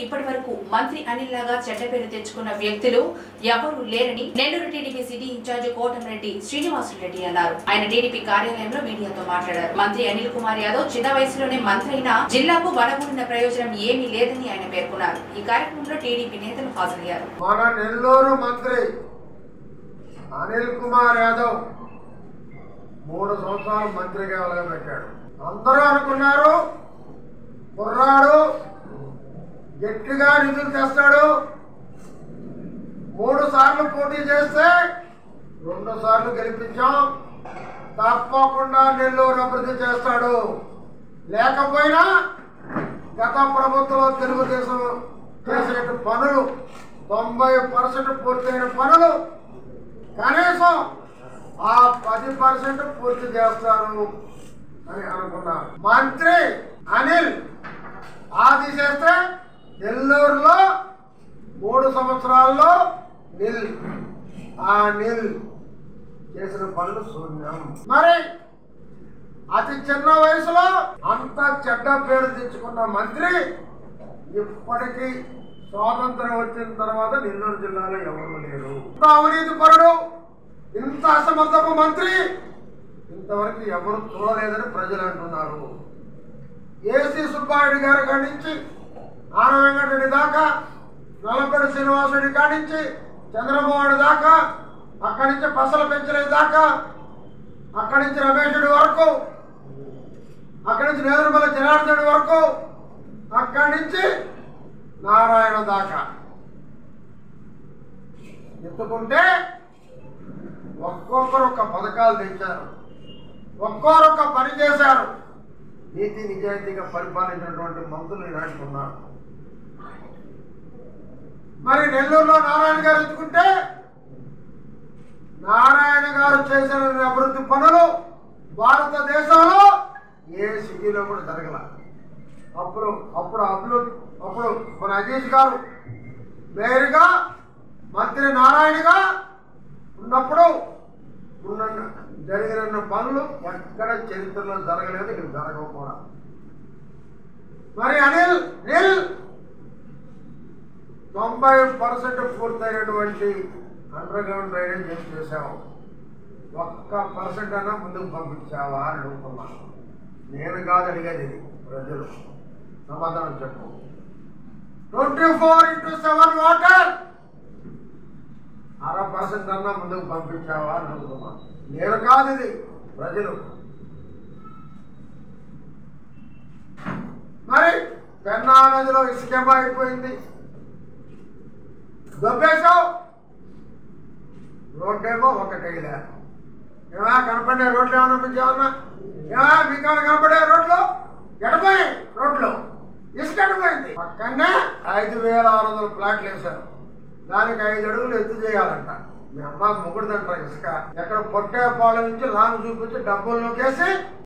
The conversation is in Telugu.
ఇప్పటి వరకు మంత్రి అనిల్ లాగా చెడ్డ పేరు తెచ్చుకున్న వ్యక్తులు ఎవరూ లేరని Nellore TDP city incharge Kotamreddy Srinivasa Reddy అన్నారు ఆయన టీడీపీ కార్యాలయంలో మీడియాతో మాట్లాడారు మంత్రి అనిల్ కుమార్ యాదవ్ చిన్న వయసులోనే మంత్రి అయినా జిల్లాకు వనగూడిన ప్రయోజనం ఏమీ లేదని ఆయన పేర్కొన్నారు ఈ కార్యక్రమంలో టీడీపీ నేతలు హాజరయ్యారు మన నెల్లూరు మంత్రి అనిల్ కుమార్ యాదవ్ మూడు సంవత్సరాలు మంత్రిగా వెలగబెట్టాడు అందరూ అనుకున్నారు కుర్రాడు గట్టిగా నిధులు తెస్తాడు మూడు సార్లు పోటీ చేస్తే రెండు సార్లు గెలిపించాం తప్పకుండా నెల్లూరు అభివృద్ధి చేస్తాడు లేకపోయినా గత ప్రభుత్వంలో తెలుగుదేశం చేసే పనులు తొంభై పర్సెంట్ పూర్తయిన పనులు కనీసం ఆ పది పర్సెంట్ పూర్తి చేస్తారు అని అనుకున్నారు మంత్రి అనిల్ ఆది చేస్తే నెల్లూరులో మూడు సంవత్సరాల్లో నిల్ ఆ నిల్ చేసిన పనులు శూన్యం మరి అతి చిన్న వయసులో అంత చెడ్డ పేరు తెచ్చుకున్న మంత్రి ఇప్పటికీ స్వాతంత్రం వచ్చిన తర్వాత నెల్లూరు జిల్లాలో ఎవరు లేరు ఇంత అవినీతి పరుడు ఇంత అసమర్థపు మంత్రి ఇంతవరకు ఎవరు చూడలేదని ప్రజలు అంటున్నారు ఏసీ సుబ్బారెడ్డి గారి కాడి నుంచి ఆన వెంకటరెడ్డి దాకా నల్లపల్లి శ్రీనివాసరెడ్డి కాడి నుంచి చంద్రబాబు దాకా అక్కడి నుంచి పసల పెంచలేదు దాకా అక్కడి నుంచి రమేషుడి వరకు అక్కడి నుంచి నేదురుమల జనార్దనుడి వరకు అక్కడి నుంచి నారాయణ దాకా ఎత్తుకుంటే ఒక్కొక్కరు ఒక పథకాలు తెచ్చారు ఒక్కొక్కరు ఒక పని చేశారు నీతి నిజాయితీగా పరిపాలించినటువంటి మంత్రులు ఇలాంటి ఉన్నారు మరి నెల్లూరులో నారాయణ గారు ఎత్తుకుంటే నారాయణ గారు చేసిన అభివృద్ధి పనులు భారతదేశంలో ఏ సిటీలో కూడా జరగల అప్పుడు అప్పుడు అప్పుడు అప్పుడు మన అజీజ్ గారు మేయర్గా మంత్రి నారాయణగా ఉన్నప్పుడు ఉన్న జరిగిన పనులు ఎక్కడ చరిత్రలో జరగలేదు ఇక్కడ జరగవు కూడా మరి అనిల్ నిల్ తొంభై పర్సెంట్ పూర్తయినటువంటి అండర్ గ్రౌండ్ డ్రైనేజ్ ఏం చేసావు ఒక్క పర్సెంట్ అయినా ముందుకు పంపించావా అని అడుగుతున్నాను నేను కాదు అడిగేది ఇది ప్రజలు సమాధానం చెప్పు twenty four into seven water అర పర్సెంట్ అన్నా ముందుకు పంపించావా అని అడుగుతున్నాను నేను కాదు ఇది ప్రజలు మరి పెన్నా నదిలో ఇసుకేమో అయిపోయింది దొబ్బేశావు రోడ్డేమో ఒకటైలే ఏమా కనపడే రోడ్లు ఏమైనా మీకు ఏమన్నా ఏమా మీకు ఏమైనా కనపడే రోడ్లు ఎడపోయాయి రోడ్లు ఇసుక ఎడపోయింది పక్కనే ఐదు వేల ఆరు వందల ప్లాట్లు వేశారు దానికి ఐదు అడుగులు ఎత్తు చేయాలంట మీ అమ్మ ముగ్గురు ఇసుక ఎక్కడ పొట్టే పాల నుంచి లాంగ్ చూపించి డబ్బులు నొక్కేసి